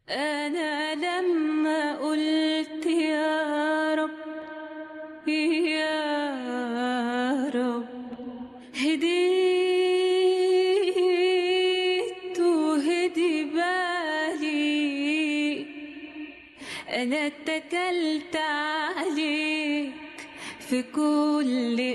أنا لما قلت يا رب يا رب هديت وهدي بالي أنا اتكلت عليك في كل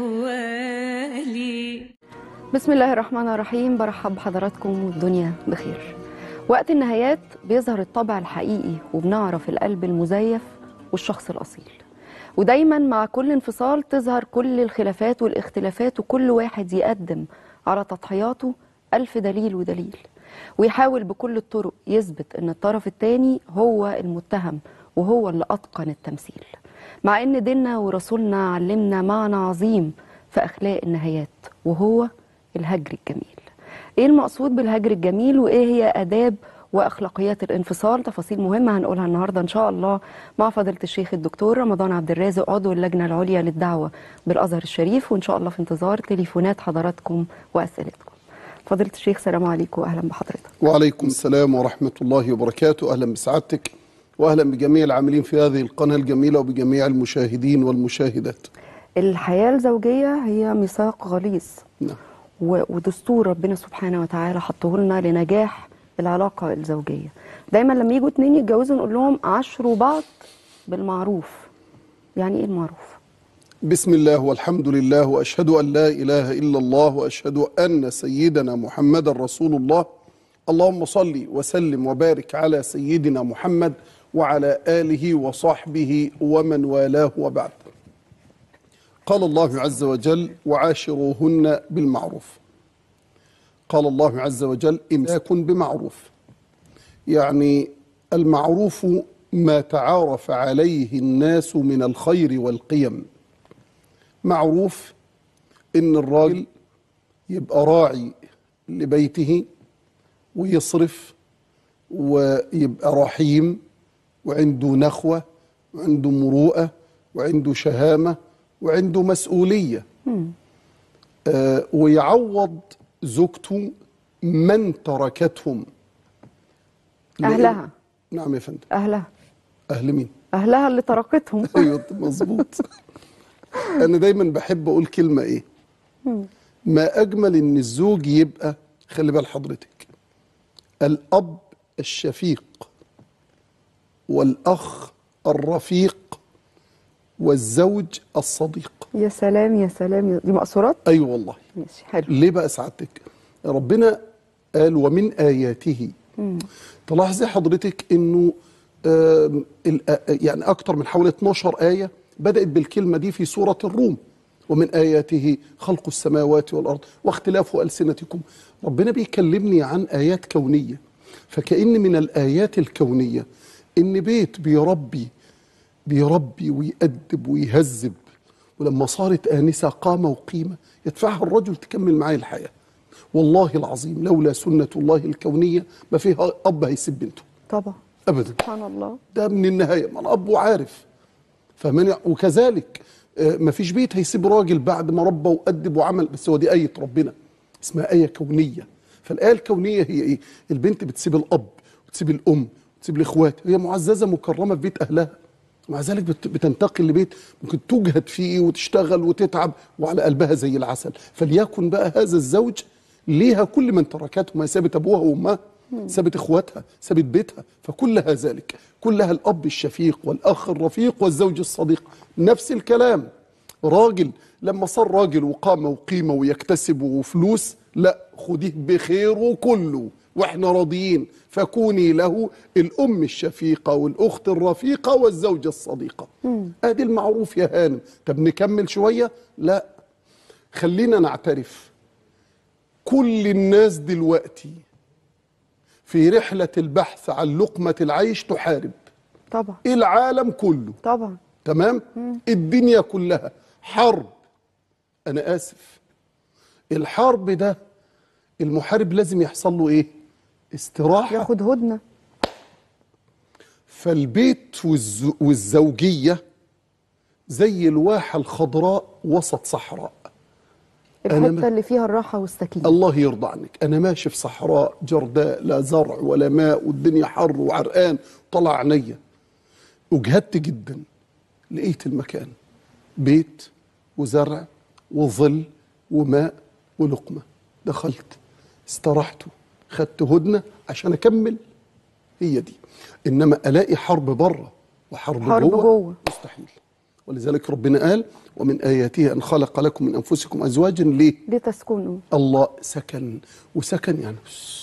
أحوالي بسم الله الرحمن الرحيم برحب بحضراتكم والدنيا بخير وقت النهايات بيظهر الطبع الحقيقي وبنعرف القلب المزيف والشخص الأصيل ودايما مع كل انفصال تظهر كل الخلافات والاختلافات وكل واحد يقدم على تضحياته ألف دليل ودليل ويحاول بكل الطرق يثبت أن الطرف الثاني هو المتهم وهو اللي أتقن التمثيل مع أن ديننا ورسولنا علمنا معنى عظيم في أخلاق النهايات وهو الهجر الجميل ايه المقصود بالهجر الجميل وايه هي اداب واخلاقيات الانفصال تفاصيل مهمه هنقولها النهارده ان شاء الله مع فضيله الشيخ الدكتور رمضان عبد الرازق عضو اللجنه العليا للدعوه بالازهر الشريف وان شاء الله في انتظار تليفونات حضراتكم واسئلتكم فضيله الشيخ سلام عليكم واهلا بحضرتك وعليكم السلام ورحمة الله وبركاته أهلا بسعادتك وأهلا بجميع العاملين في هذه القناة الجميلة وبجميع المشاهدين والمشاهدات الحياه الزوجيه هي ميثاق غليظ نعم و- ودستور ربنا سبحانه وتعالى حطه لنا لنجاح العلاقه الزوجيه دايما لما يجوا اتنين يتجوزوا نقول لهم عاشروا بعض بالمعروف يعني ايه المعروف بسم الله والحمد لله وأشهد أن لا إله إلا الله وأشهد أن سيدنا محمد رسول الله اللهم صل وسلم وبارك على سيدنا محمد وعلى آله وصحبه ومن والاه وبعد قال الله عز وجل وعاشروهن بالمعروف قال الله عز وجل إمساك بمعروف يعني المعروف ما تعارف عليه الناس من الخير والقيم معروف ان الراجل يبقى راعي لبيته ويصرف ويبقى رحيم وعنده نخوة وعنده مروءة وعنده شهامة وعنده مسؤولية آه ويعوض زوجته من تركتهم لأن- اهلها نعم يا فندم اهلها أهل مين؟ اهلها اللي تركتهم ايوه مظبوط انا دايما بحب اقول كلمه ايه ما اجمل ان الزوج يبقى خلي بال حضرتك الاب الشفيق والاخ الرفيق والزوج الصديق يا سلام يا سلام يا- دي مقصورات اي أيوة والله ماشي حلو ليه بقى سعادتك ربنا قال ومن آياته تلاحظي حضرتك انه آم، ال- آ- يعني اكتر من حوالي 12 آية بدأت بالكلمة دي في سورة الروم ومن آياته خلق السماوات والأرض واختلاف ألسنتكم ربنا بيكلمني عن آيات كونية فكأن من الآيات الكونية إن بيت بيربي بيربي ويأدب ويهذب ولما صارت آنسة قامة وقيمة يدفعها الرجل تكمل معاه الحياة والله العظيم لولا سنة الله الكونية ما فيها أب هيسيب بنته طبعا أبدا سبحان الله ده من النهاية ما الأب عارف فمن وكذلك آه، ما فيش بيت هيسيب راجل بعد ما ربى وأدب وعمل بس هو دي آية ربنا اسمها آية كونية فالآية الكونية هي إيه البنت بتسيب الأب وتسيب الأم وتسيب الإخوات هي معززة مكرمة في بيت أهلها ومع ذلك بت- بتنتقل لبيت ممكن تجهد فيه وتشتغل وتتعب وعلى قلبها زي العسل فليكن بقى هذا الزوج ليها كل من تركته ما هي سابت ابوها وامها سابت اخواتها سابت بيتها فكلها ذلك كلها الاب الشفيق والاخ الرفيق والزوج الصديق نفس الكلام راجل لما صار راجل وقامه وقيمه ويكتسب وفلوس لا خديه بخيره كله واحنا راضيين فكوني له الام الشفيقه والاخت الرفيقه والزوجه الصديقه ادي المعروف يا هانم طب نكمل شويه لا خلينا نعترف كل الناس دلوقتي في رحله البحث عن لقمه العيش تحارب طبعا العالم كله طبعا تمام الدنيا كلها حرب انا اسف الحرب ده المحارب لازم يحصل له ايه استراحه ياخد هدنه فالبيت والز... والزوجيه زي الواحه الخضراء وسط صحراء أنا الحته ما- اللي فيها الراحه والسكينه الله يرضى عنك انا ماشي في صحراء جرداء لا زرع ولا ماء والدنيا حر وعرقان طلع عينيا وجهدت جدا لقيت المكان بيت وزرع وظل وماء ولقمه دخلت استرحت خدت هدنه عشان اكمل هي دي انما الاقي حرب بره وحرب حرب جوه, جوه. مستحيل ولذلك ربنا قال ومن اياته ان خلق لكم من انفسكم ازواجا ليه لتسكنوا الله سكن وسكن يعني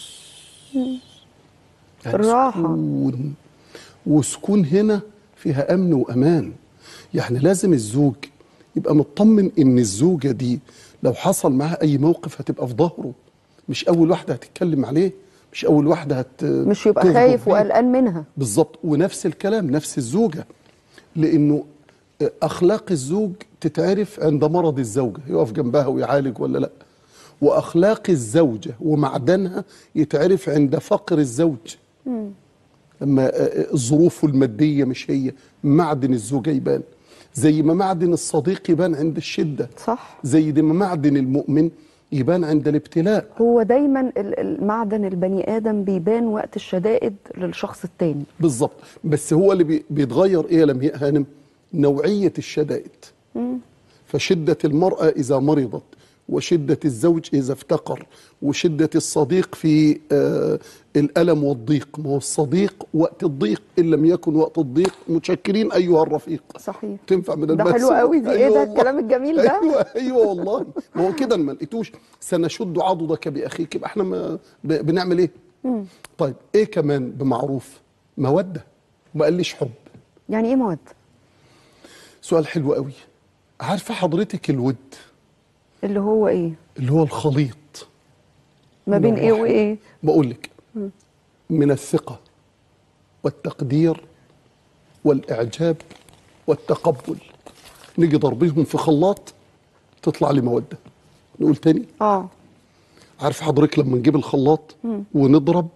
يعني الراحة. سكون وسكون هنا فيها امن وامان يعني لازم الزوج يبقى مطمن ان الزوجه دي لو حصل معاها اي موقف هتبقى في ظهره مش اول واحده هتتكلم عليه مش اول واحده هت مش يبقى تغضب خايف بيه. وقلقان منها بالظبط ونفس الكلام نفس الزوجة لأنه أخلاق الزوج تتعرف عند مرض الزوجة يقف جنبها ويعالج ولا لا وأخلاق الزوجة ومعدنها يتعرف عند فقر الزوج لما ظروفه المادية مش هي معدن الزوجة يبان زي ما معدن الصديق يبان عند الشدة صح زي ما معدن المؤمن يبان عند الابتلاء هو دايما ال- المعدن البني ادم بيبان وقت الشدائد للشخص التاني بالظبط بس هو اللي بي- بيتغير ايه يا لمياء هانم نوعيه الشدائد فشده المراه اذا مرضت وشده الزوج اذا افتقر وشده الصديق في آه الالم والضيق ما هو الصديق وقت الضيق ان لم يكن وقت الضيق متشكرين ايها الرفيق صحيح تنفع من ده المكسب حلو قوي دي ايه ده والله. الكلام الجميل ده ايوه ايوه والله ما هو كده ما لقيتوش سنشد عضدك باخيك يبقى احنا ما ب- بنعمل ايه؟ طيب ايه كمان بمعروف؟ موده ما قاليش حب يعني ايه مواد سؤال حلو قوي عارفه حضرتك الود اللي هو ايه اللي هو الخليط ما بين ايه الرحمة. وايه بقول لك من الثقه والتقدير والاعجاب والتقبل نيجي ضربهم في خلاط تطلع لي موده نقول تاني اه عارف حضرتك لما نجيب الخلاط ونضرب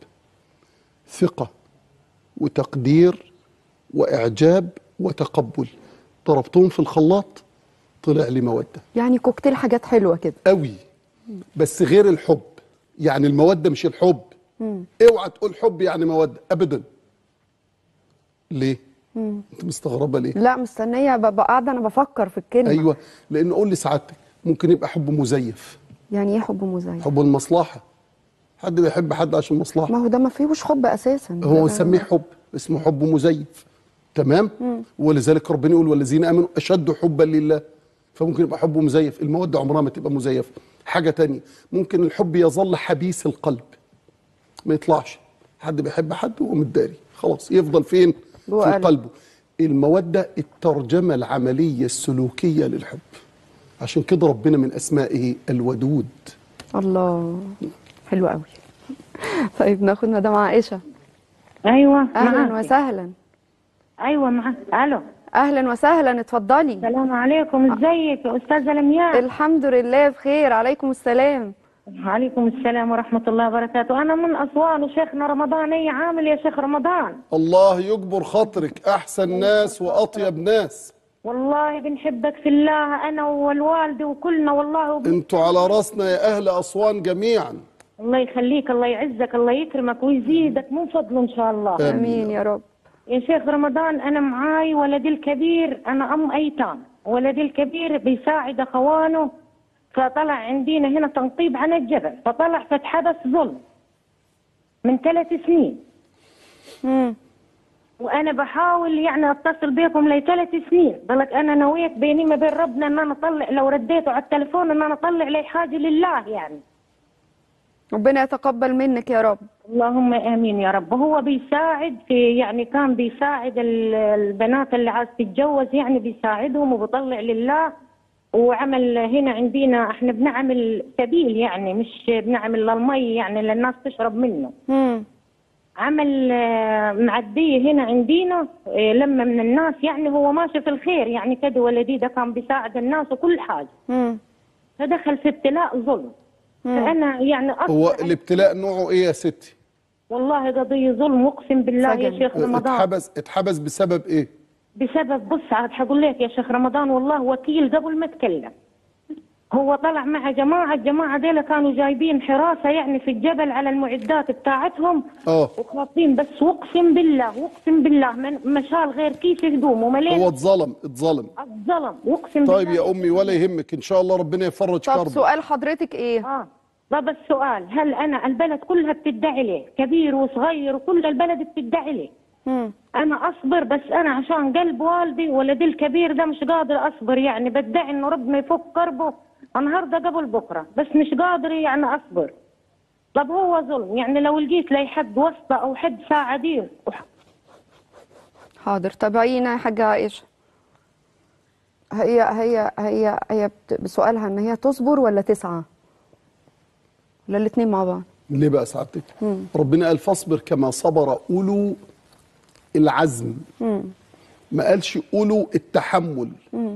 ثقة وتقدير وإعجاب وتقبل ضربتهم في الخلاط طلع لي مودة يعني كوكتيل حاجات حلوه كده قوي بس غير الحب يعني المودة مش الحب اوعى تقول حب يعني مودة أبدا ليه؟ انت مستغربة ليه؟ لا مستنيه ببقى قاعده انا بفكر في الكلمه ايوه لان قول لي سعادتك ممكن يبقى حب مزيف يعني ايه حب مزيف حب المصلحة حد بيحب حد عشان مصلحة ما هو ده ما فيهوش حب اساسا هو ده- نسميه حب اسمه حب مزيف تمام ولذلك ربنا يقول والذين امنوا اشد حبا لله فممكن يبقى حب مزيف الموده عمرها ما تبقى مزيفه حاجه تانية ممكن الحب يظل حبيس القلب ما يطلعش حد بيحب حد وهو متداري خلاص يفضل فين جوه في قلبه. قلبه الموده الترجمه العمليه السلوكيه للحب عشان كده ربنا من اسمائه الودود الله حلو قوي طيب ناخد مدام عائشه ايوه اهلا معاك. وسهلا ايوه معاك الو اهلا وسهلا اتفضلي السلام عليكم ازيك يا استاذه لمياء الحمد لله بخير عليكم السلام عليكم السلام ورحمه الله وبركاته انا من اسوان وشيخنا رمضان اي عامل يا شيخ رمضان الله يجبر خاطرك احسن ناس واطيب ناس والله بنحبك في الله انا والوالده وكلنا والله وب... انتوا على راسنا يا اهل اسوان جميعا الله يخليك الله يعزك الله يكرمك ويزيدك من فضله ان شاء الله امين يا رب يا شيخ رمضان انا معاي ولدي الكبير انا ام ايتام ولدي الكبير بيساعد اخوانه فطلع عندنا هنا تنقيب عن الجبل فطلع فاتحبس ظلم من ثلاث سنين مم. وانا بحاول يعني اتصل بكم لثلاث سنين ضلك انا نويت بيني ما بين ربنا ان انا اطلع لو رديته على التليفون ان انا اطلع لي حاجه لله يعني ربنا يتقبل منك يا رب اللهم امين يا رب هو بيساعد في يعني كان بيساعد ال- البنات اللي عايز تتجوز يعني بيساعدهم وبيطلع لله وعمل هنا عندنا احنا بنعمل سبيل يعني مش بنعمل للمي يعني للناس تشرب منه مم. عمل آه، معديه هنا عندنا آه، لما من الناس يعني هو ماشي في الخير يعني كده ولدي ده كان بيساعد الناس وكل حاجه مم. فدخل في ابتلاء ظلم فانا يعني هو أصلاً الابتلاء نوعه ايه يا ستي والله قضيه ظلم اقسم بالله يا سجن. شيخ رمضان اتحبس اتحبس بسبب ايه بسبب بص عاد حقول لك يا شيخ رمضان والله وكيل قبل ما اتكلم هو طلع مع جماعة الجماعة ديلا كانوا جايبين حراسة يعني في الجبل على المعدات بتاعتهم اه وخاطين بس واقسم بالله واقسم بالله من ما شال غير كيس هدوم ومليان هو اتظلم اتظلم الظلم واقسم طيب بالله يا امي ولا يهمك ان شاء الله ربنا يفرج طب كربه سؤال حضرتك ايه اه طب السؤال هل انا البلد كلها بتدعي ليه كبير وصغير وكل البلد بتدعي ليه مم. انا اصبر بس انا عشان قلب والدي ولدي الكبير ده مش قادر اصبر يعني بدعي انه ربنا يفك كربه النهارده قبل بكره بس مش قادر يعني اصبر طب هو ظلم يعني لو لقيت لي حد واسطه او حد ساعديه وح- حاضر تابعينا يا حاجة عائشة هي هي هي هي بت- بسؤالها ان هي تصبر ولا تسعى ولا الاتنين مع بعض ليه بقى سعادتك ربنا قال فاصبر كما صبر اولو العزم ما قالش اولو التحمل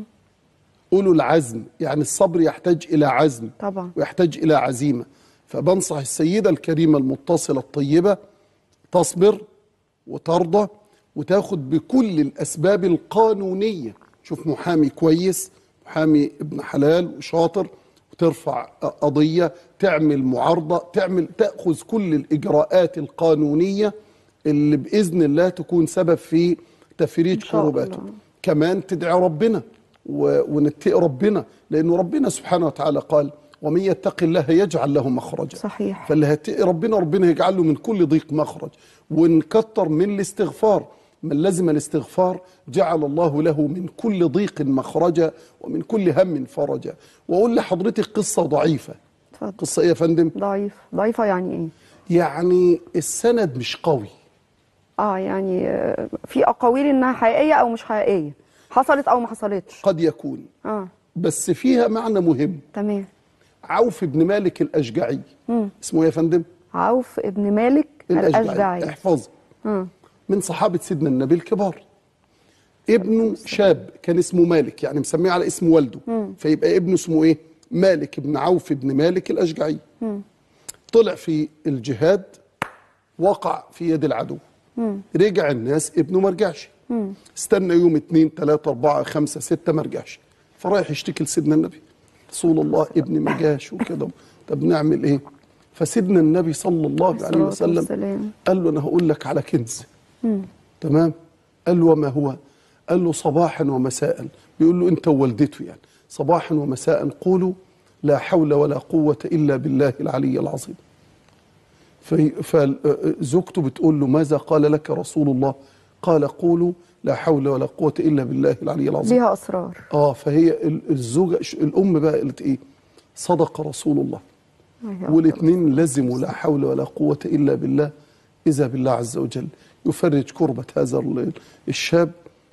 اولو العزم يعني الصبر يحتاج الى عزم طبعا. ويحتاج الى عزيمه فبنصح السيده الكريمه المتصله الطيبه تصبر وترضى وتاخد بكل الاسباب القانونيه شوف محامي كويس محامي ابن حلال وشاطر وترفع قضيه تعمل معارضه تعمل تاخذ كل الاجراءات القانونيه اللي باذن الله تكون سبب في تفريج إن شاء كرباته الله. كمان تدعي ربنا و- ونتقي ربنا لانه ربنا سبحانه وتعالى قال ومن يتق الله يجعل له مخرجا صحيح. فاللي هتقي ربنا ربنا يجعل له من كل ضيق مخرج ونكتر من الاستغفار من لزم الاستغفار جعل الله له من كل ضيق مخرجا ومن كل هم فرجا واقول لحضرتك قصه ضعيفه اتفضل قصه ايه يا فندم ضعيف ضعيفة يعني ايه يعني السند مش قوي اه يعني آه، في اقاويل انها حقيقية او مش حقيقية حصلت او ما حصلتش قد يكون اه بس فيها معنى مهم تمام عوف بن مالك الاشجعي اسمه ايه يا فندم عوف ابن مالك الاشجعي احفظ اه من صحابة سيدنا النبي الكبار ابنه شاب كان اسمه مالك يعني مسميه على اسم والده فيبقى ابنه اسمه ايه مالك بن عوف بن مالك الأشجعي طلع في الجهاد وقع في يد العدو رجع الناس ابنه ما رجعش استنى يوم اتنين تلاتة أربعة خمسة ستة ما رجعش فرايح يشتكي لسيدنا النبي رسول الله ابني ما جاش وكده طب نعمل ايه فسيدنا النبي صلى الله عليه الصلاة وسلم والسلام. قال له انا هقول لك على كنز تمام قال له وما هو قال له صباحا ومساء بيقول له انت ووالدته يعني صباحا ومساء قولوا لا حول ولا قوة إلا بالله العلي العظيم في- فزوجته بتقول له ماذا قال لك رسول الله قال قولوا لا حول ولا قوة إلا بالله العلي العظيم ليها اسرار اه فهي ال- الزوجة ش- الأم بقى قالت إيه صدق رسول الله والاثنين لزموا لا حول ولا قوة إلا بالله إذا بالله عز وجل يفرج كربة هذا ال- الشاب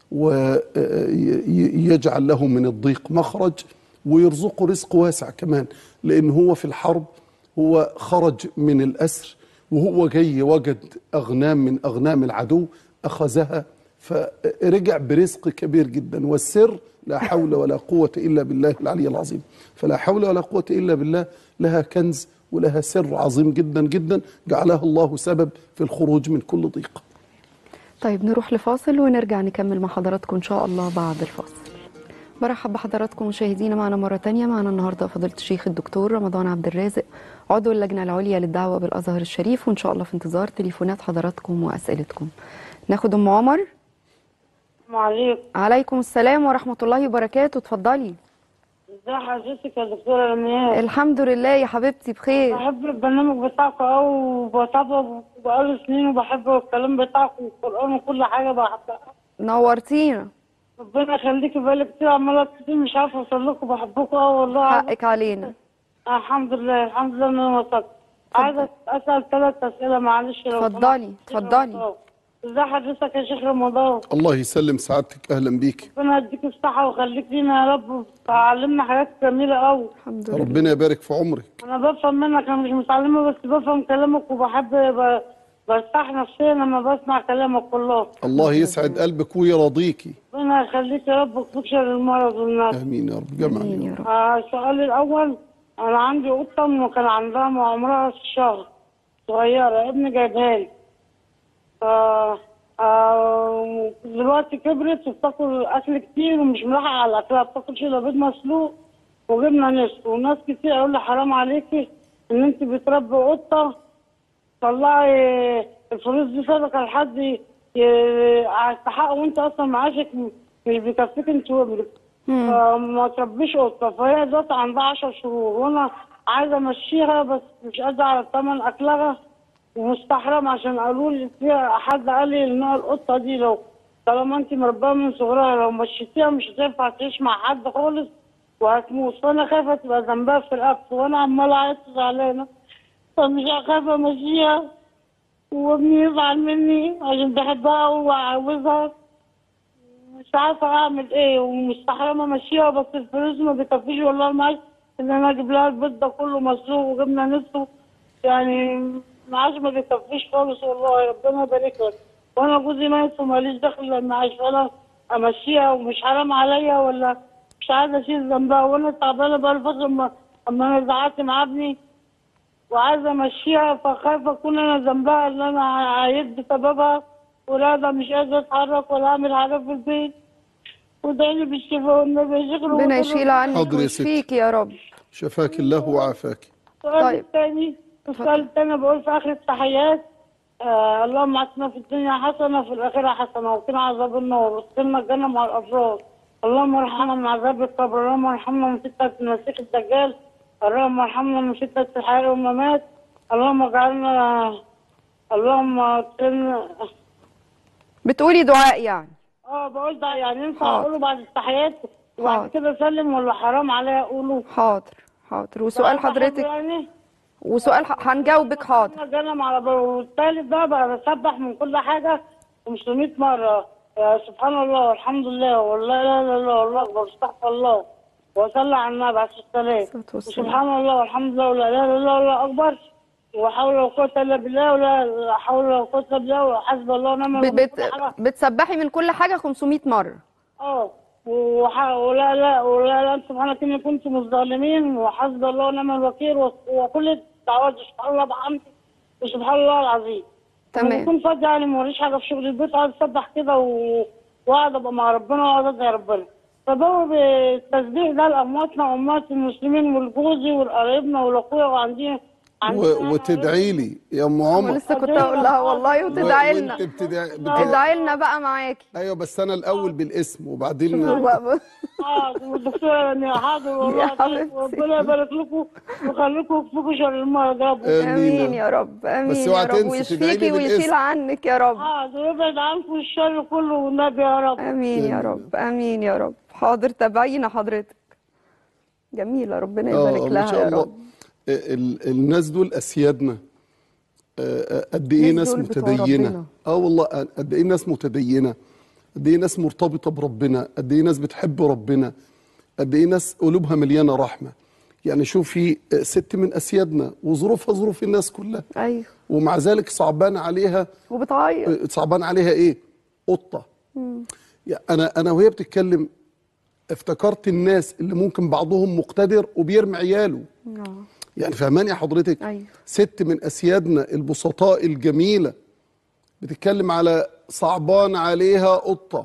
ويجعل له من الضيق مخرج ويرزقه رزق واسع كمان لأن هو في الحرب هو خرج من الأسر وهو جاي وجد أغنام من أغنام العدو أخذها فرجع برزق كبير جدا والسر لا حول ولا قوة إلا بالله العلي العظيم فلا حول ولا قوة إلا بالله لها كنز ولها سر عظيم جدا جدا جعلها الله سبب في الخروج من كل ضيق طيب نروح لفاصل ونرجع نكمل مع حضراتكم إن شاء الله بعد الفاصل برحب بحضراتكم مشاهدينا معنا مرة تانية معنا النهاردة فضيلة الشيخ الدكتور رمضان عبد الرازق عضو اللجنة العليا للدعوة بالأزهر الشريف وإن شاء الله في انتظار تليفونات حضراتكم وأسئلتكم ناخد أم عمر عليكم عليكم السلام ورحمة الله وبركاته اتفضلي ازي حضرتك يا دكتوره رميان الحمد لله يا حبيبتي بخير بحب البرنامج بتاعكم قوي وبتابعه بقالي سنين وبحب الكلام بتاعكم والقران وكل حاجه بحبها نورتينا ربنا يخليكي بقالي كتير عماله كتير مش عارفه اوصل لكم بحبكم قوي والله عايزة- حقك علينا الحمد لله الحمد لله ان انا وصلت عايزه اسال ثلاث اسئله معلش لو اتفضلي، سمحت. اتفضلي. ازي حضرتك يا شيخ رمضان الله يسلم سعادتك أهلا بيك ربنا يديك الصحه ويخليك لينا يا رب وتعلمنا حاجات جميله قوي الحمد لله ربنا يبارك في عمرك انا بفهم منك انا مش متعلمه بس بفهم كلامك وبحب ب- برتاح نفسيا لما بسمع كلامك كله الله يسعد قلبك ويرضيكي ربنا يخليك يا رب ويكفيك شر المرض والناس آمين يا رب جمع آمين يا رب آه سؤالي الاول انا عندي قطه وكان عندها مع عمرها شهر صغيره ابني جايبها لي ف آه دلوقتي كبرت وبتاكل اكل كتير ومش ملاحقه على اكلها بتاكل شيء بيض مسلوق وجبنا نصف وناس كتير يقول لي حرام عليكي ان انت بتربي قطه طلعي الفلوس دي صدقه لحد ي- يستحق وانت اصلا معاشك مش بيكفيك انت وابنك فما تربيش قطه فهي دلوقتي عندها 10 شهور وانا عايزه امشيها بس مش قادره على ثمن اكلها ومستحرم عشان قالوا لي فيها حد قال لي ان هو القطه دي لو طالما انت مربيه من صغرها لو مشيتيها مش هتنفع تعيش مع حد خالص وهتموت فانا خايفه تبقى ذنبها في القفل وانا عماله اعيط زعلانه فمش خايفه امشيها وابني يزعل مني عشان بحبها وعاوزها مش عارفه اعمل ايه ومستحرمه امشيها بس الفلوس ما بتكفيش والله معاش ان انا اجيب لها البيت ده كله مسلوق وجبنا نصه يعني معاش ما بيكفيش خالص والله ربنا يبارك لك وانا جوزي ميت وماليش دخل الا المعاش فانا امشيها ومش حرام عليا ولا مش عايزه اشيل ذنبها وانا تعبانه بقى الفتره اما اما انا زعلت مع ابني وعايزه امشيها فخايفه اكون انا ذنبها ان انا عايز بسببها ولا ده مش قادره اتحرك ولا اعمل حاجه في البيت وادعيلي بالشفاء والنبي يا شيخ ربنا يشيل عنك حاضر يا ستي. ويشفيك يا رب شفاك الله وعافاك السؤال طيب. الثاني السؤال الثاني بقول في اخر التحيات آه اللهم اتنا في الدنيا حسنه في الاخره حسنه وقنا عذاب النار وادخلنا الجنه مع الابرار اللهم ارحمنا من عذاب القبر اللهم ارحمنا من فتنه المسيح الدجال اللهم ارحمنا من فتنه الحياه والممات اللهم اجعلنا اللهم ادخلنا بتقولي دعاء يعني اه بقول ده يعني ينفع حاضر. اقوله بعد التحيات وبعد حاضر. كده اسلم ولا حرام عليا اقوله حاضر حاضر وسؤال بحب حضرتك يعني وسؤال ح- هنجاوبك حاضر جنم على بر والتالت بقى بقى بسبح من كل حاجة 500 مرة يا سبحان الله والحمد لله والله لا اله الا الله والله اكبر استغفر الله وصلى على النبي عليه الصلاة الصلاة والسلام. وسبحان الله والحمد لله ولا اله الا الله والله اكبر وحول ولا قوة الا بالله ولا حول ولا قوة الا بالله وحسب الله ونعم بت الوكيل بت كل حاجة. بتسبحي من كل حاجة 500 مرة اه وح- ولا لا ولا لا سبحانك اني كنت من الظالمين وحسب الله ونعم الوكيل و- وكل الدعوات سبحان الله بحمده وسبحان الله العظيم لما تمام بكون فاضي يعني موريش حاجه في شغل البيت اقعد اسبح كده و- واقعد ابقى مع ربنا واقعد ادعي ربنا فبوب التسبيح ده لامواتنا وامهات المسلمين ولجوزي ولقرايبنا ولاخويا وعندي و- وتدعي لي يا ام عمر لسه كنت اقول لها والله وتدعي لنا وانت بتدعي بتدعي تدعي لنا بقى معاكي ايوه بس انا الاول بالاسم وبعدين بقى- اه والدكتوره يا حاضر والله يا حبيبتي. ربنا يبارك لكم ويخليكم يكفيكم شر المرض يا رب امين يا رب امين بس يا اوعى رب تنسي تدعي لي ويشفيكي ويشيل بالاسم. عنك يا رب حاضر يبعد عنكم الشر كله والنبي يا رب امين يا رب امين يا رب حاضر تابعينا حضرتك جميلة ربنا اه يبارك ما لها شاء يا الله رب ال- الناس دول اسيادنا آه، آه، قد ايه الناس ناس دول بتوع متدينه ربنا. اه والله قد ايه ناس متدينه قد ايه ناس مرتبطه بربنا قد ايه ناس بتحب ربنا قد ايه ناس قلوبها مليانه رحمه يعني شوفي آه، ست من اسيادنا وظروفها ظروف الناس كلها ايوه ومع ذلك صعبان عليها وبتعيط صعبان عليها ايه قطه يعني انا انا وهي بتتكلم افتكرت الناس اللي ممكن بعضهم مقتدر وبيرمي عياله آه. يعني فهماني حضرتك أيوة. ست من اسيادنا البسطاء الجميله بتتكلم على صعبان عليها قطه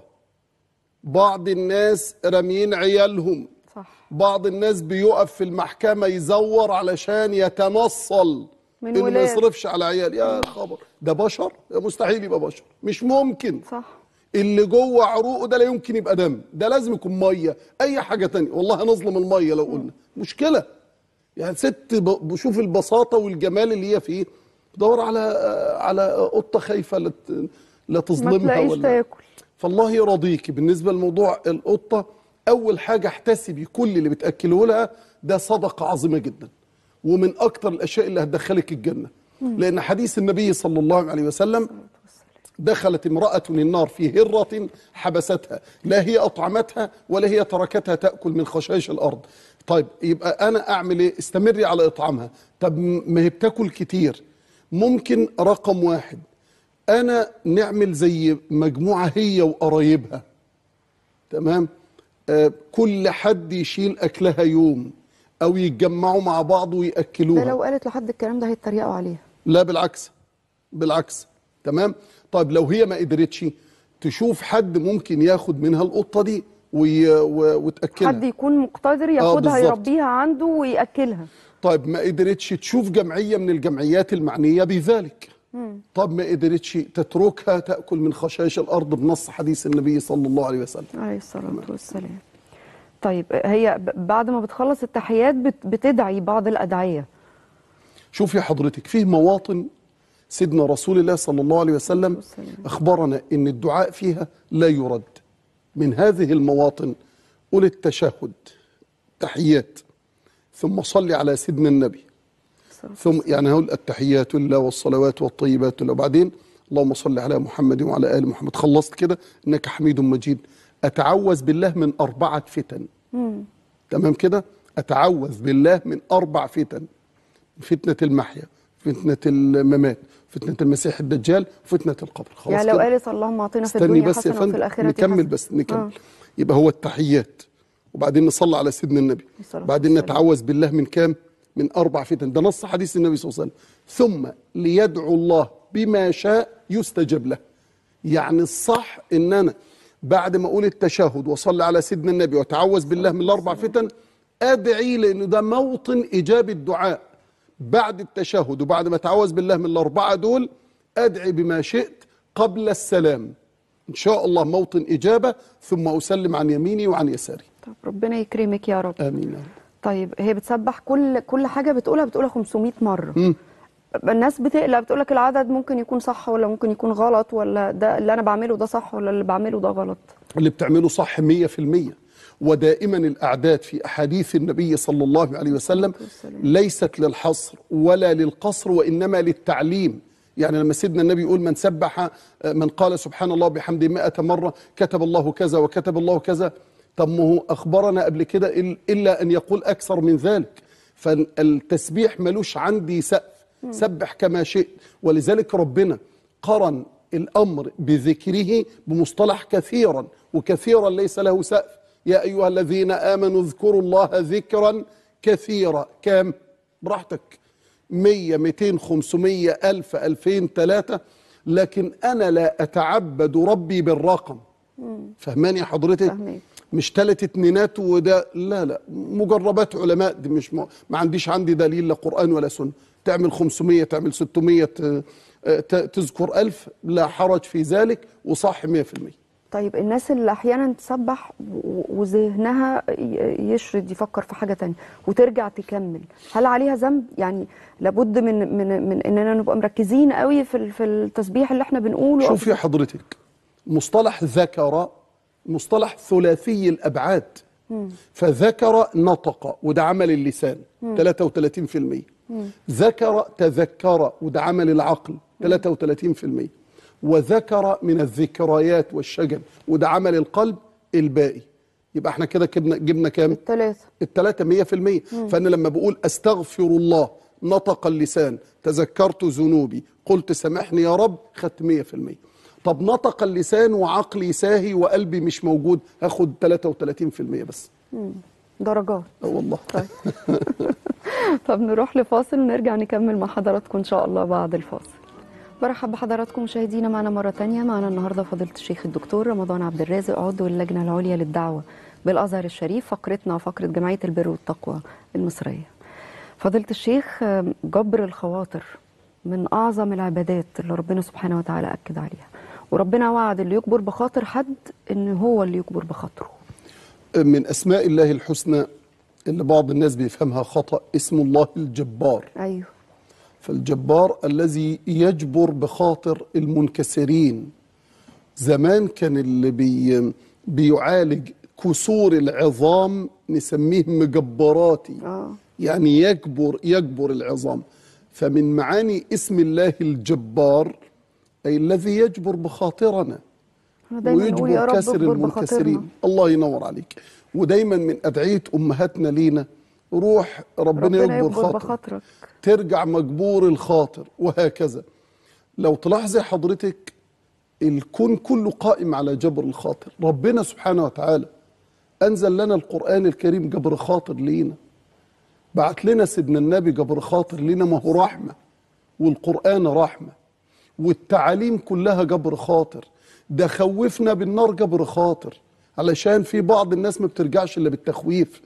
بعض الناس راميين عيالهم صح بعض الناس بيقف في المحكمة يزور علشان يتنصل من انه ما ولاده. يصرفش على عيال يا خبر ده بشر مستحيل يبقى بشر مش ممكن صح اللي جوه عروقه ده لا يمكن يبقى دم ده لازم يكون ميه اي حاجه تانية والله هنظلم الميه لو قلنا مشكله يعني ست ب- بشوف البساطه والجمال اللي هي فيه تدور على على قطه خايفه لا ت- لا ما تظلمها تلاقيش ولا تاكل فالله يرضيكي بالنسبه لموضوع القطه اول حاجه احتسبي كل اللي بتاكله لها ده صدقه عظيمه جدا ومن اكتر الاشياء اللي هتدخلك الجنه لان حديث النبي صلى الله عليه وسلم دخلت امرأة النار في هرة حبستها لا هي أطعمتها ولا هي تركتها تأكل من خشاش الأرض طيب يبقى أنا أعمل إيه استمري على إطعامها طب م- ما هي بتاكل كتير ممكن رقم واحد أنا نعمل زي مجموعة هي وقرايبها تمام آه كل حد يشيل أكلها يوم أو يتجمعوا مع بعض ده ويأكلوها لو قالت لحد الكلام ده هيتريقوا عليها لا بالعكس بالعكس تمام طيب لو هي ما قدرتش تشوف حد ممكن ياخد منها القطه دي وي... و... وتاكلها حد يكون مقتدر ياخدها بالظبط. يربيها عنده وياكلها طيب ما قدرتش تشوف جمعيه من الجمعيات المعنيه بذلك طب ما قدرتش تتركها تاكل من خشاش الارض بنص حديث النبي صلى الله عليه وسلم عليه الصلاه والسلام طيب هي ب- بعد ما بتخلص التحيات بت- بتدعي بعض الادعيه شوفي حضرتك فيه مواطن سيدنا رسول الله صلى الله عليه وسلم والسلام. أخبرنا أن الدعاء فيها لا يرد من هذه المواطن قل التشهد تحيات ثم صلي على سيدنا النبي ثم يعني هقول التحيات لله والصلوات والطيبات لله وبعدين اللهم صل على محمد وعلى ال محمد خلصت كده انك حميد مجيد اتعوذ بالله من اربعه فتن تمام كده اتعوذ بالله من اربع فتن فتنه المحيا فتنه الممات فتنه المسيح الدجال وفتنه القبر خلاص يعني لو كده؟ قالت اللهم اعطنا في استني الدنيا بس يا حسنه وفي فندم الاخره نكمل حسنة. بس نكمل آه. يبقى هو التحيات وبعدين نصلي على سيدنا النبي الصلاة بعدين والسلام. نتعوذ بالله من كام من اربع فتن ده نص حديث النبي صلى الله عليه وسلم ثم ليدعو الله بما شاء يستجب له يعني الصح ان انا بعد ما اقول التشهد واصلي على سيدنا النبي واتعوذ بالله من الاربع فتن ادعي لان ده موطن اجابه الدعاء بعد التشهد وبعد ما اتعوذ بالله من الاربعه دول ادعي بما شئت قبل السلام ان شاء الله موطن اجابه ثم اسلم عن يميني وعن يساري طب ربنا يكرمك يا رب امين يا رب. طيب هي بتسبح كل كل حاجه بتقولها بتقولها 500 مره الناس بتقلق بتقول لك العدد ممكن يكون صح ولا ممكن يكون غلط ولا ده اللي انا بعمله ده صح ولا اللي بعمله ده غلط اللي بتعمله صح 100% ودائما الأعداد في أحاديث النبي صلى الله عليه وسلم ليست للحصر ولا للقصر وإنما للتعليم يعني لما سيدنا النبي يقول من سبح من قال سبحان الله بحمده مئة مرة كتب الله كذا وكتب الله كذا طب ما هو أخبرنا قبل كده إل- إلا أن يقول أكثر من ذلك فالتسبيح ملوش عندي سقف سبح كما شئت ولذلك ربنا قرن الأمر بذكره بمصطلح كثيرا وكثيرا ليس له سقف يا أيها الذين آمنوا اذكروا الله ذكرا كثيرا كام براحتك مية ميتين خمسمية ألف ألفين ثلاثة لكن أنا لا أتعبد ربي بالرقم فهماني حضرتك فهماك. مش تلات اتنينات وده لا لا مجربات علماء دي مش م... ما عنديش عندي دليل لا قرآن ولا سنة تعمل 500 تعمل 600 ت- ت- تذكر ألف لا حرج في ذلك وصح 100% طيب الناس اللي احيانا تسبح و- وذهنها ي- يشرد يفكر في حاجه تانية وترجع تكمل هل عليها ذنب يعني لابد من من من اننا نبقى مركزين قوي في ال- في التسبيح اللي احنا بنقوله أو شوفي حضرتك مصطلح ذكر مصطلح ثلاثي الأبعاد فذكر نطق وده عمل اللسان 33% ذكر تذكر وده عمل العقل 33% وذكر من الذكريات والشجن وده عمل القلب الباقي يبقى احنا كده جبنا جبنا كام؟ الثلاثه التلاتة مية في المية فأنا لما بقول أستغفر الله نطق اللسان تذكرت ذنوبي قلت سامحني يا رب خدت مية في المية طب نطق اللسان وعقلي ساهي وقلبي مش موجود هاخد 33% بس درجات اه والله طب نروح لفاصل ونرجع نكمل مع حضراتكم إن شاء الله بعد الفاصل برحب بحضراتكم مشاهدينا معنا مرة تانية معنا النهاردة فضيلة الشيخ الدكتور رمضان عبد الرازق عضو اللجنة العليا للدعوة بالأزهر الشريف فقرتنا فقرة جمعية البر والتقوى المصرية فضيلة الشيخ آم، جبر الخواطر من أعظم العبادات اللي ربنا سبحانه وتعالى أكد عليها وربنا وعد اللي يكبر بخاطر حد إن هو اللي يكبر بخاطره من أسماء الله الحسنى اللي بعض الناس بيفهمها خطأ اسم الله الجبار أيوه فالجبار الذي يجبر بخاطر المنكسرين زمان كان اللي بي بيعالج كسور العظام نسميه مجبراتي آه. يعني يجبر يجبر العظام فمن معاني اسم الله الجبار أي الذي يجبر بخاطرنا احنا دايما نقول يا ويجبر رب كسر اكبر المنكسرين بخاطرنا الله ينور عليك ودايما من أدعية أمهاتنا لينا روح ربنا, ربنا يجبر يكبر خاطرك بخاطرك ترجع مجبور الخاطر وهكذا لو تلاحظي حضرتك الكون كله قائم على جبر الخاطر ربنا سبحانه وتعالى أنزل لنا القرآن الكريم جبر خاطر لينا بعت لنا سيدنا النبي جبر خاطر لينا ما هو رحمة والقرآن رحمة والتعاليم كلها جبر خاطر ده خوفنا بالنار جبر خاطر علشان في بعض الناس ما بترجعش الا بالتخويف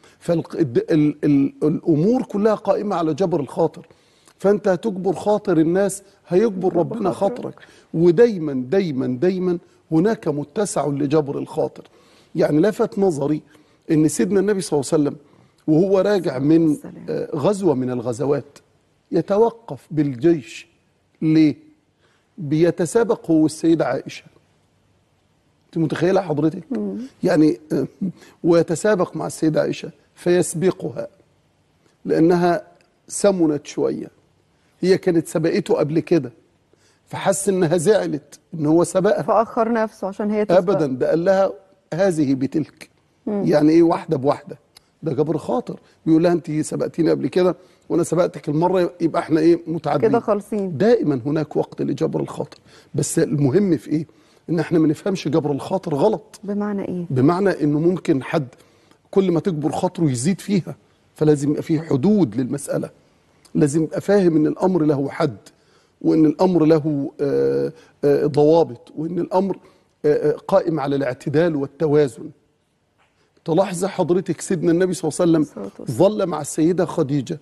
فالامور كلها قائمه على جبر الخاطر فانت هتجبر خاطر الناس هيجبر ربنا خاطرك ودايما دايما دايما هناك متسع لجبر الخاطر يعني لفت نظري ان سيدنا النبي صلى الله عليه وسلم وهو راجع من والسلام. آه، غزوه من الغزوات يتوقف بالجيش ليه بيتسابق هو والسيده عائشه انت متخيله حضرتك يعني آه، ويتسابق مع السيده عائشه فيسبقها لانها سمنت شويه هي كانت سبقته قبل كده فحس انها زعلت ان هو سبقها فاخر نفسه عشان هي تسبق. ابدا ده قال لها هذه بتلك يعني ايه واحده بواحده ده جبر خاطر بيقول لها انت سبقتيني قبل كده وانا سبقتك المره يبقى احنا ايه متعادلين كده خالصين. دائما هناك وقت لجبر الخاطر بس المهم في ايه ان احنا ما نفهمش جبر الخاطر غلط بمعنى ايه بمعنى انه ممكن حد كل ما تكبر خاطره يزيد فيها فلازم يبقى فيه حدود للمساله لازم يبقى فاهم ان الامر له حد وان الامر له آه، آه، ضوابط وان الامر آه، آه، قائم على الاعتدال والتوازن تلاحظ حضرتك سيدنا النبي صلى الله عليه الصلاة وسلم والسلام. ظل مع السيدة خديجة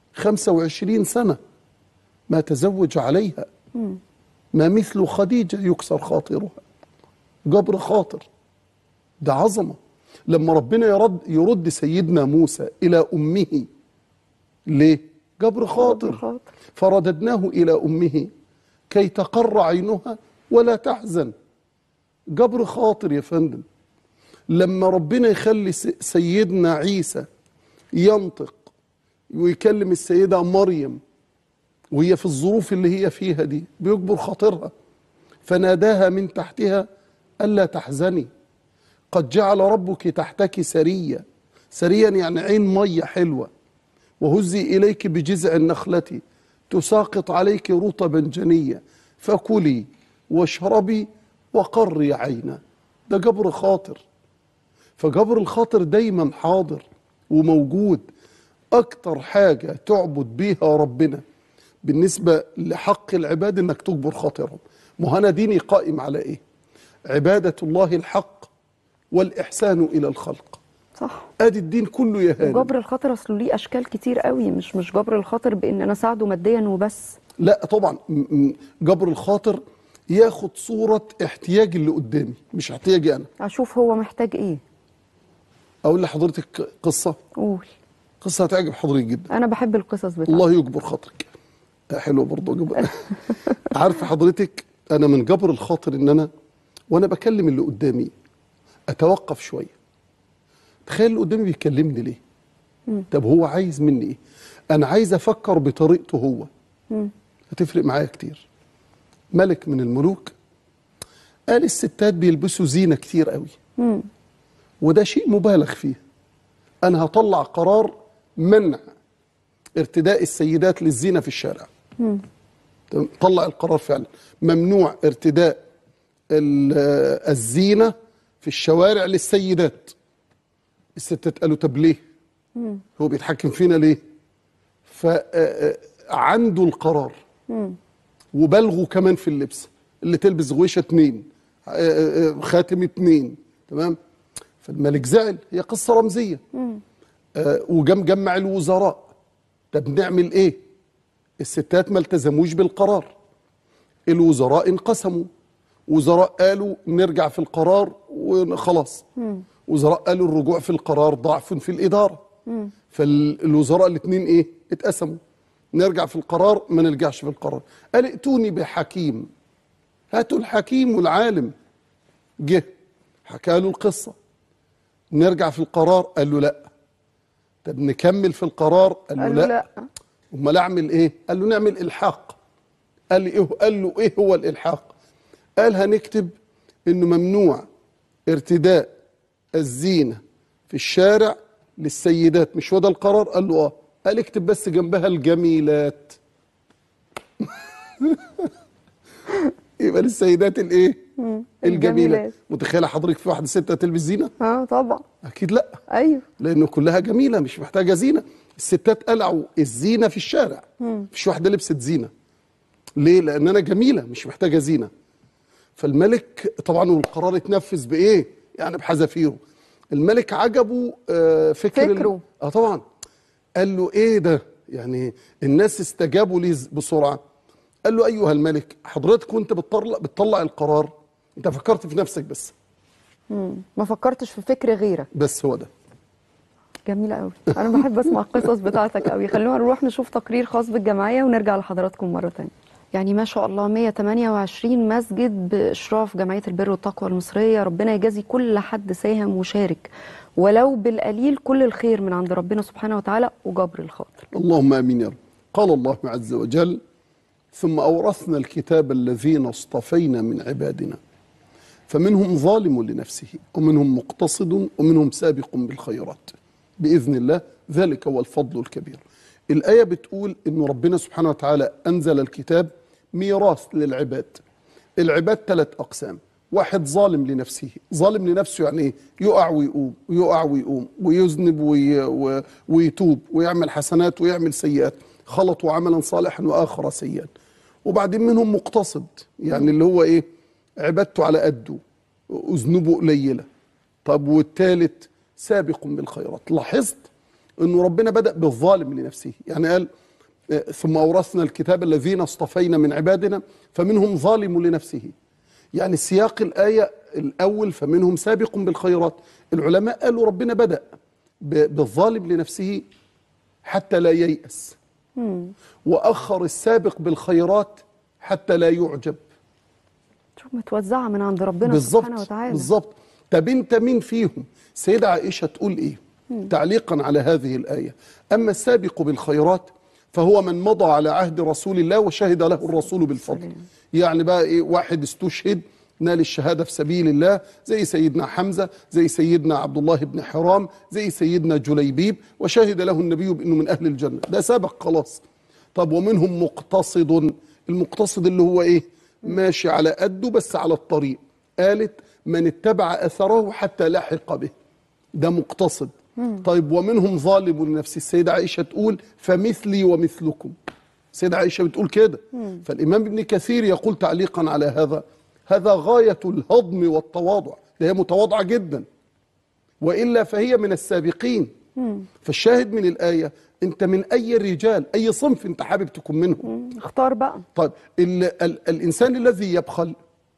25 سنة ما تزوج عليها ما مثل خديجة يكسر خاطرها جبر خاطر ده عظمة لما ربنا يرد يرد سيدنا موسى إلى أمه ليه؟ جبر خاطر خاطر. فرددناه إلى أمه كي تقر عينها ولا تحزن جبر خاطر يا فندم لما ربنا يخلي س- سيدنا عيسى ينطق ويكلم السيدة مريم وهي في الظروف اللي هي فيها دي بيجبر خاطرها فناداها من تحتها ألا تحزني قد جعل ربك تحتك سريا سريا يعني عين مية حلوة وهزي إليك بجذع النخلة تساقط عليك رطبا جنيا فكلي واشربي وقري عينا ده جبر خاطر فجبر الخاطر دايما حاضر وموجود أكتر حاجة تعبد بيها ربنا بالنسبة لحق العباد إنك تجبر خاطرهم مهنا ديني قائم على إيه عبادة الله الحق والإحسان إلى الخلق صح ادي الدين كله يا هاني وجبر الخاطر اصله ليه اشكال كتير قوي مش مش جبر الخاطر بان انا اساعده ماديا وبس لا طبعا م- م- جبر الخاطر ياخد صورة احتياج اللي قدامي مش احتياجي أنا اشوف هو محتاج ايه أقول لحضرتك قصة قول قصة هتعجب حضرتك جدا انا بحب القصص بتاعتك الله يجبر خاطرك آه، حلوة برضه جبر عارفة حضرتك أنا من جبر الخاطر إن أنا وأنا بكلم اللي قدامي أتوقف شوية تخيل اللي قدامي بيكلمني ليه طب هو عايز مني إيه أنا عايز أفكر بطريقته هو هتفرق معايا كتير ملك من الملوك قال الستات بيلبسوا زينة كتير قوي وده شيء مبالغ فيه أنا هطلع قرار منع ارتداء السيدات للزينة في الشارع تمام؟ طلع القرار فعلا ممنوع ارتداء ال- آه، الزينة في الشوارع للسيدات الستات قالوا طب ليه هو بيتحكم فينا ليه فعنده القرار وبلغوا كمان في اللبس اللي تلبس غويشة اتنين آه، آه، آه، خاتم اتنين تمام فالملك زعل هي قصة رمزية آه، وجم جمع الوزراء طب نعمل ايه الستات ما التزموش بالقرار الوزراء انقسموا وزراء قالوا نرجع في القرار وخلاص وزراء قالوا الرجوع في القرار ضعف في الإدارة فالوزراء الاثنين ايه اتقسموا نرجع في القرار ما نرجعش في القرار قال ائتوني بحكيم هاتوا الحكيم والعالم جه حكى له القصة نرجع في القرار قال له لا طب نكمل في القرار قال له قال له لا, لا امال اعمل ايه قال له نعمل الحاق قال لي ايه قال له ايه هو الالحاق قال هنكتب انه ممنوع ارتداء الزينه في الشارع للسيدات مش هو ده القرار قال له اه قال اكتب بس جنبها الجميلات يبقى للسيدات الايه الجميلات الجميلات. متخيله حضرتك في واحده ست تلبس زينه اه طبعا اكيد لا ايوه لانه كلها جميله مش محتاجه زينه الستات قلعوا الزينه في الشارع مفيش واحده لبست زينه ليه لان انا جميله مش محتاجه زينه فالملك طبعا والقرار اتنفذ بايه يعني بحذافيره الملك عجبه آه، فكر ال- فكره. اه طبعا قال له ايه ده يعني الناس استجابوا لي ز- بسرعه قال له ايها الملك حضرتك وانت بتطلع بتطلع القرار انت فكرت في نفسك بس ما فكرتش في فكر غيرك بس هو ده جميلة قوي أنا بحب أسمع القصص بتاعتك قوي خلونا نروح نشوف تقرير خاص بالجمعية ونرجع لحضراتكم مرة تانية يعني ما شاء الله 128 مسجد بإشراف جمعية البر والتقوى المصرية ربنا يجازي كل حد ساهم وشارك ولو بالقليل كل الخير من عند ربنا سبحانه وتعالى وجبر الخاطر اللهم امين يا رب قال الله عز وجل ثم اورثنا الكتاب الذين اصطفينا من عبادنا فمنهم ظالم لنفسه ومنهم مقتصد ومنهم سابق بالخيرات باذن الله ذلك هو الفضل الكبير الايه بتقول ان ربنا سبحانه وتعالى انزل الكتاب ميراث للعباد العباد ثلاث اقسام واحد ظالم لنفسه ظالم لنفسه يعني ايه يقع ويقوم ويقع ويقوم ويذنب وي... و... ويتوب ويعمل حسنات ويعمل سيئات خلطوا عملا صالحا واخر سيئا وبعدين منهم مقتصد يعني اللي هو ايه عبادته على قده وذنوبه قليله طب والثالث سابق بالخيرات لاحظت انه ربنا بدا بالظالم لنفسه يعني قال آه، ثم اورثنا الكتاب الذين اصطفينا من عبادنا فمنهم ظالم لنفسه يعني سياق الايه الاول فمنهم سابق بالخيرات العلماء قالوا ربنا بدا ب- بالظالم لنفسه حتى لا ييأس واخر السابق بالخيرات حتى لا يعجب شوف متوزعة من عند ربنا بالظبط سبحانه وتعالى بالظبط طب انت مين فيهم سيدة عائشة تقول ايه تعليقا على هذه الآية أما السابق بالخيرات فهو من مضى على عهد رسول الله وشهد له الرسول بالفضل يعني بقى ايه واحد استشهد نال الشهادة في سبيل الله زي سيدنا حمزة زي سيدنا عبد الله بن حرام زي سيدنا جليبيب وشهد له النبي بأنه من أهل الجنة ده سابق خلاص طب ومنهم مقتصد المقتصد اللي هو ايه ماشي على قده بس على الطريق قالت من اتبع اثره حتى لاحق به ده مقتصد طيب ومنهم ظالم لنفسه السيدة عائشة تقول فمثلي ومثلكم السيدة عائشة بتقول كده فالإمام ابن كثير يقول تعليقا على هذا هذا غاية الهضم والتواضع ده هي متواضعة جدا وإلا فهي من السابقين فالشاهد من الآية أنت من أي رجال أي صنف أنت حابب تكون منهم اختار بقى طيب ال ال الإنسان الذي يبخل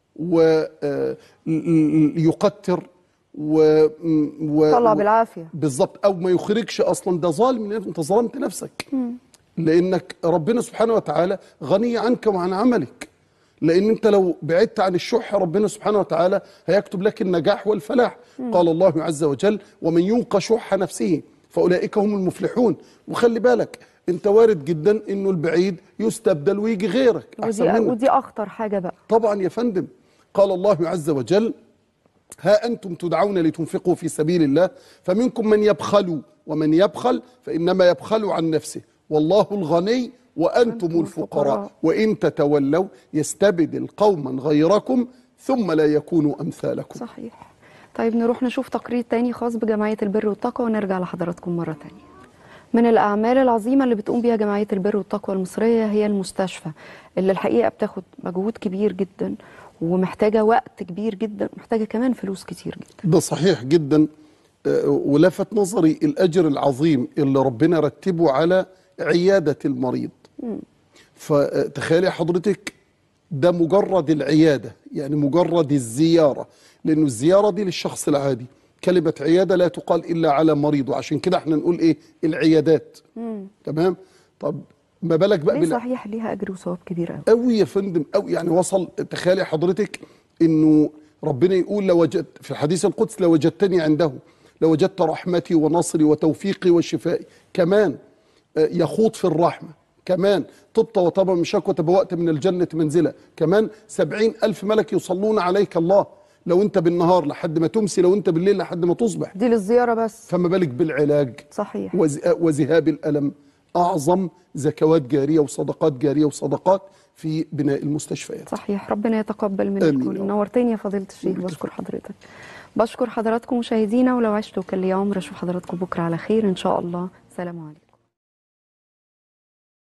ويقتر و, و طلع بالعافية بالظبط او ما يخرجش اصلا ده ظالم لنفسك، انت ظلمت نفسك لانك ربنا سبحانه وتعالى غني عنك وعن عملك لان انت لو بعدت عن الشح ربنا سبحانه وتعالى هيكتب لك النجاح والفلاح قال الله عز وجل ومن يوق شح نفسه فاولئك هم المفلحون وخلي بالك انت وارد جدا انه البعيد يستبدل ويجي غيرك احسن ودي, منك ودي أخطر حاجة بقى طبعا يا فندم قال الله عز وجل ها أنتم تدعون لتنفقوا في سبيل الله فمنكم من يبخل ومن يبخل فإنما يبخل عن نفسه والله الغني وأنتم أنتم الفقراء الفقراء. وإن تتولوا يستبدل قوما غيركم ثم لا يكونوا أمثالكم صحيح طيب نروح نشوف تقرير تاني خاص بجمعية البر والتقوى ونرجع لحضراتكم مرة تانية من الأعمال العظيمة اللي بتقوم بيها جمعية البر والتقوى المصرية هي المستشفى اللي الحقيقة بتاخد مجهود كبير جدا ومحتاجة وقت كبير جدا محتاجة كمان فلوس كتير جدا ده صحيح جدا آه، ولفت نظري الأجر العظيم اللي ربنا رتبه على عيادة المريض فتخيلي حضرتك ده مجرد العيادة يعني مجرد الزيارة لأنه الزيارة دي للشخص العادي كلمة عيادة لا تقال إلا على مريض وعشان كده احنا نقول إيه العيادات تمام طب ما بالك بقى ليه بال- صحيح ليها أجر وثواب كبير قوي قوي يا فندم قوي يعني وصل تخيلي حضرتك انه ربنا يقول لوجدت في الحديث القدس لوجدتني عنده لوجدت رحمتي ونصري وتوفيقي وشفائي كمان آه، يخوض في الرحمة كمان طبت وطاب من شكوى تبوأت من الجنة منزلة كمان سبعين ألف ملك يصلون عليك الله لو انت بالنهار لحد ما تمسي لو انت بالليل لحد ما تصبح دي للزيارة بس فما بالك بالعلاج صحيح وز- وذهاب الألم أعظم زكوات جارية وصدقات جارية وصدقات في بناء المستشفيات صحيح ربنا يتقبل منك آمين يا كل رب. نورتني يا فضيلة الشيخ بشكر حضرتك بشكر حضراتكم مشاهدينا ولو عشتوا كان لي عمر اشوف حضراتكم بكره على خير ان شاء الله سلام عليكم